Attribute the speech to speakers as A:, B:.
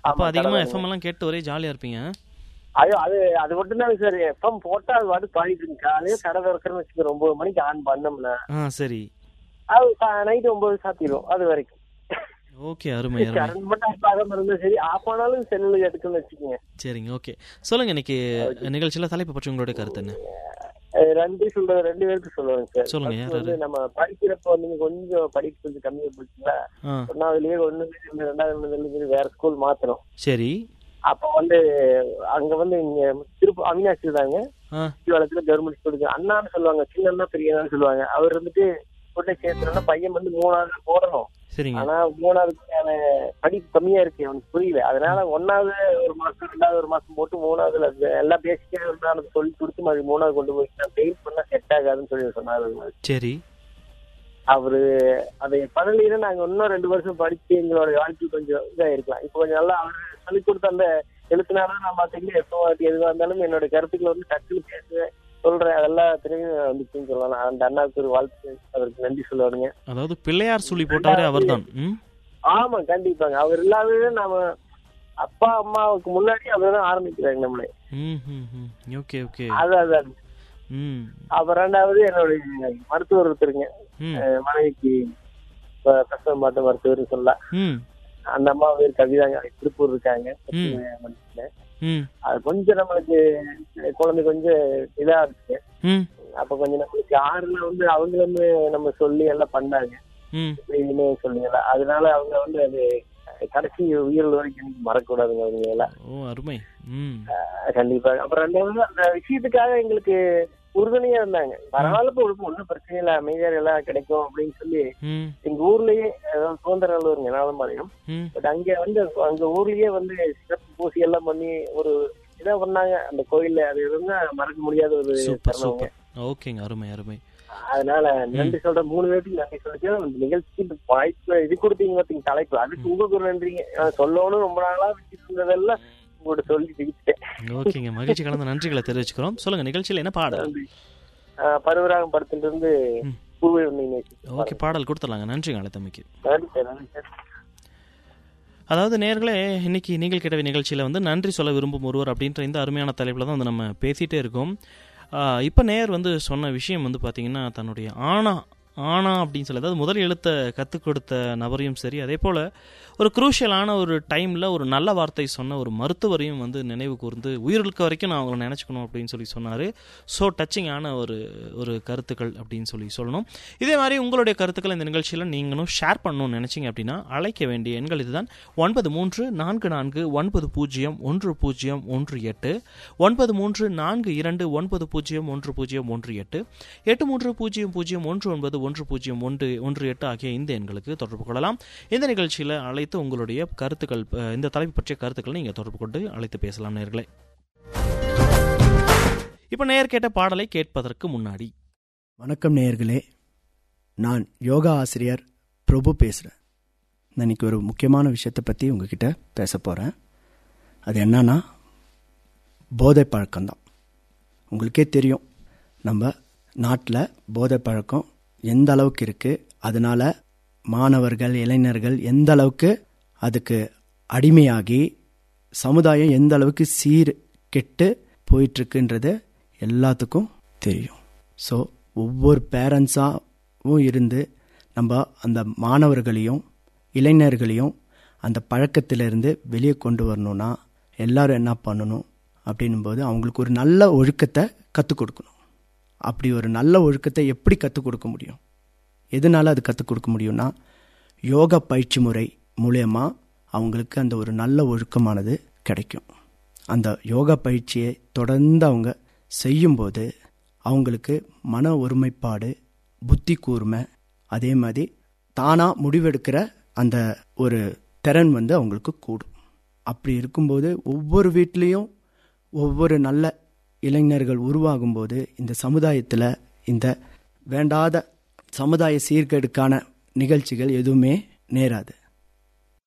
A: அப்போ
B: ஆமா,
A: அதிகமாக
B: கடை
A: எஃப்எம் எல்லாம் கேட்டு ஒரே ஜாலியாக இருப்பீங்க
B: ஐயோ அது அது மட்டும் தான் சார் எஃப்எம் போட்டா அது பாட்டு பாடிட்டு இருக்கு காலையில கடை திறக்கிறேன்னு வச்சுக்க ஒன்பது மணிக்கு ஆன் பண்ணோம்னா
A: ஆ சரி
B: அது நைட் ஒன்பது சாத்திரும் அது வரைக்கும்
A: ஓகே அருமை அருமை
B: கரண்ட் மட்டும் ஆஃப் ஆகாம இருந்தா சரி ஆஃப் ஆனாலும் செல்லுல எடுக்கணும்னு வச்சுக்கோங்க
A: சரிங்க ஓகே சொல்லுங்க இன்னைக்கு நிகழ்ச்சியில் தலைப்பு பற்றி உங்களுடைய கருத்து என்ன
B: அஹ் ரெண்டு சொல்றது ரெண்டு பேருக்கு சொல்லுவேங்க சார்
A: சொல்லுங்க,
B: First
A: யார்
B: வந்து நம்ம படிக்கிறப்ப வந்து கொஞ்சம் படிப்பு கொஞ்சம் கம்மியா போச்சுங்களா
A: ஆ
B: ஒன்னாவதுலயே ஒண்ணு ரெண்டாவது ஒண்ணுல வேற ஸ்கூல் மாத்தணும்
A: சரி
B: அப்ப வந்து அங்க வந்து இங்க திருப்ப அவினாசி தாங்க
A: ஆ
B: வளத்துல கவர்மெண்ட் ஸ்கூலுக்கு அண்ணான்னு சொல்லுவாங்க சின்ன பெரியண்ணான்னு சொல்லுவாங்க அவர் வந்துட்டு உடனே சேர்த்துனா பையன் வந்து மூணாவது போடணும்
A: சரிங்க
B: ஆனா மூணாவதுக்கான படிப்பு கம்மியா இருக்கு அவனுக்கு புரியல அதனால ஒன்னாவது ஒரு மாசம் ரெண்டாவது ஒரு மாசம் போட்டு மூணாவதுல அது எல்லாம் பேசிக்கா இருந்தாலும் சொல்லி கொடுத்து மாதிரி மூணாவது கொண்டு போய் ஃபெயில் பண்ணா செட் ஆகாதுன்னு சொல்லி சொன்னாரு
A: சரி
B: அவரு அதை பண்ணலைன்னா நாங்க இன்னும் ரெண்டு வருஷம் படிச்சு எங்களோட வாழ்க்கை கொஞ்சம் இதா இருக்கலாம் இப்போ கொஞ்சம் நல்லா அவர் சொல்லி கொடுத்த அந்த எழுத்துனால நான் பாத்தீங்கன்னா எப்போ வாட்டி எதுவா இருந்தாலும் என்னோட கருத்துக்களை வந்து டக்குன்னு பேசுவேன் சொல்றேன் அதெல்லாம் திரும்பி வந்துச்சுன்னு சொல்லலாம் அந்த அண்ணாவுக்கு ஒரு வாழ்த்து அவருக்கு நன்றி சொல்லுவானுங்க
A: அதாவது பிள்ளையார் சொல்லி போட்டவரே அவர்தான் ம்
B: ஆமா கண்டிப்பாங்க அவர் இல்லாதவே நாம அப்பா அம்மாவுக்கு முன்னாடி அவர் தான் ஆரம்பிக்கிறாங்க நம்மளே
A: ம் ம் ம் ஓகே ஓகே
B: அது அதான்
A: ம்
B: அப்ப ரெண்டாவது என்னுடைய மருத்துவர் ஒருத்தருங்க
A: ம்
B: அஹ் மனைவிக்கு ப- பிரசவம் பார்த்த மருத்துவர் சொல்லலாம்
A: ம்
B: அந்த அம்மா பேர் கவிதாங்க திருப்பூர் இருக்காங்க
A: ம்.
B: மனுஷங்க.
A: ம்
B: அது கொஞ்சம் நம்மளுக்கு குழந்தை கொஞ்சம் இதா இருக்கு
A: ம்
B: அப்ப கொஞ்சம் நம்மளுக்கு ஆறுல வந்து அவங்க வந்து நம்ம சொல்லி எல்லாம் பண்ணாங்க
A: ம்
B: இப்படின்னு சொல்லுங்களா அதனால அவங்க வந்து அது கடைசி உயிரில் வரைக்கும் எனக்கு மறக்கக்கூடாதுங்க அவங்க எல்லாம்
A: ஓ அருமை ம்
B: கண்டிப்பா அப்புறம் ரெண்டாவது அந்த விஷயத்துக்காக எங்களுக்கு உறுதுணையா இருந்தாங்க பரவாயில்ல இப்போ ஒன்றும் பிரச்சனை இல்லை அமைதியாக எல்லாம் கிடைக்கும் அப்படின்னு சொல்லி
A: ம்
B: எங்க ஊர்லயே அதாவது சுதந்திரநல்லூருங்க நாளம்பாளையம்
A: ம்
B: பட் அங்க வந்து அங்க ஊர்லயே வந்து சிறப்பு பூசி எல்லாம் பண்ணி ஒரு இதா பண்ணாங்க அந்த கோயில்ல அது இருந்தா மறக்க முடியாத ஒரு
A: சூப்பர்
B: தருணம்
A: சூப்பர் ஓகேங்க அருமை அருமை
B: அதனால நன்றி சொல்ற மூணு பேருக்கு நன்றி சொல்லிட்டு அந்த நிகழ்ச்சிக்கு இந்த வாய்ப்பு இது கொடுத்தீங்க பாத்தீங்க தலைப்பு அதுக்கு உங்களுக்கு ஒரு நன்றிங்க நான் சொல்லணும்னு ரொம்ப நாளா வச்சுட்டு இருந்ததெல்லாம் உங்கள்கிட்ட சொல்லி ஜெயிச்சிட்டேன்
A: ஓகேங்க மகிழ்ச்சி கலந்த நன்றிகளை தெரிவிச்சுக்கிறோம் சொல்லுங்க நிகழ்ச்சியில் என்ன பாடல்
B: நன்றி ஆஹ் பருவராகம் படத்துல இருந்து
A: ம்.
B: பூவே நேசி
A: ஓகே பாடல் கொடுத்துடலாங்க நன்றிங்க அழைத்தமைக்கு
B: நன்றி சார் நன்றி சார்
A: அதாவது நேர்களே இன்னைக்கு நீங்கள் கேட்ட நிகழ்ச்சியில் வந்து நன்றி சொல்ல விரும்பும் ஒருவர் அப்படின்ற இந்த அருமையான தலைப்பில் தான் வந்து நம்ம பேசிகிட்டே இருக்கோம் இப்போ நேர் வந்து சொன்ன விஷயம் வந்து பார்த்தீங்கன்னா தன்னுடைய ஆனா ஆனா அப்படின்னு சொல்லி அதாவது முதல் எழுத்தை கற்றுக் கொடுத்த நபரையும் சரி அதே போல் ஒரு குரூஷியலான ஒரு டைமில் ஒரு நல்ல வார்த்தை சொன்ன ஒரு மருத்துவரையும் வந்து நினைவு கூர்ந்து உயிரிழக்க வரைக்கும் நான் அவங்கள நினச்சிக்கணும் அப்படின்னு சொல்லி சொன்னார் ஸோ டச்சிங்கான ஒரு ஒரு கருத்துக்கள் அப்படின்னு சொல்லி சொல்லணும் இதே மாதிரி உங்களுடைய கருத்துக்கள் இந்த நிகழ்ச்சியில் நீங்களும் ஷேர் பண்ணணும்னு நினச்சிங்க அப்படின்னா அழைக்க வேண்டிய எண்கள் இதுதான் ஒன்பது மூன்று நான்கு நான்கு ஒன்பது பூஜ்ஜியம் ஒன்று பூஜ்ஜியம் ஒன்று எட்டு ஒன்பது மூன்று நான்கு இரண்டு ஒன்பது பூஜ்ஜியம் ஒன்று பூஜ்ஜியம் ஒன்று எட்டு எட்டு மூன்று பூஜ்ஜியம் பூஜ்ஜியம் ஒன்று ஒன்பது ஒன்று பூஜ்ஜியம் ஒன்று ஒன்று எட்டு ஆகிய இந்த எண்களுக்கு தொடர்பு கொள்ளலாம் இந்த நிகழ்ச்சியில் அழைத்து உங்களுடைய கருத்துக்கள் அஹ், இந்த தலைப்பு பற்றிய கருத்துக்களை நீங்கள் தொடர்பு கொண்டு அழைத்து பேசலாம் நேர்களே இப்போ நேர் கேட்ட பாடலை கேட்பதற்கு முன்னாடி
C: வணக்கம் நேயர்களே நான் யோகா ஆசிரியர் பிரபு பேசுகிறேன் நான் இன்னைக்கு ஒரு முக்கியமான விஷயத்தை பற்றி உங்ககிட்ட பேச போகிறேன் அது என்னன்னா போதை பழக்கம்தான் உங்களுக்கே தெரியும் நம்ம நாட்டில் போதை பழக்கம் எந்த அளவுக்கு இருக்குது அதனால் மாணவர்கள் இளைஞர்கள் எந்த அளவுக்கு அதுக்கு அடிமையாகி சமுதாயம் எந்த அளவுக்கு சீர் கெட்டு போயிட்டுருக்குன்றது எல்லாத்துக்கும் தெரியும் ஸோ ஒவ்வொரு பேரண்ட்ஸாகவும் இருந்து நம்ம அந்த மாணவர்களையும் இளைஞர்களையும் அந்த பழக்கத்திலிருந்து வெளியே கொண்டு வரணும்னா எல்லாரும் என்ன பண்ணணும் அப்படின்னும்போது அவங்களுக்கு ஒரு நல்ல ஒழுக்கத்தை கற்றுக் கொடுக்கணும் அப்படி ஒரு நல்ல ஒழுக்கத்தை எப்படி கற்றுக் கொடுக்க முடியும் எதனால அது கற்றுக் கொடுக்க முடியும்னா யோகா பயிற்சி முறை மூலயமா அவங்களுக்கு அந்த ஒரு நல்ல ஒழுக்கமானது கிடைக்கும் அந்த யோகா பயிற்சியை தொடர்ந்து அவங்க செய்யும்போது அவங்களுக்கு மன ஒருமைப்பாடு புத்தி கூர்மை அதே மாதிரி தானாக முடிவெடுக்கிற அந்த ஒரு திறன் வந்து அவங்களுக்கு கூடும் அப்படி இருக்கும்போது ஒவ்வொரு வீட்லேயும் ஒவ்வொரு நல்ல இளைஞர்கள் உருவாகும்போது இந்த சமுதாயத்தில் இந்த வேண்டாத சமுதாய சீர்கேடுக்கான நிகழ்ச்சிகள் எதுவுமே நேராது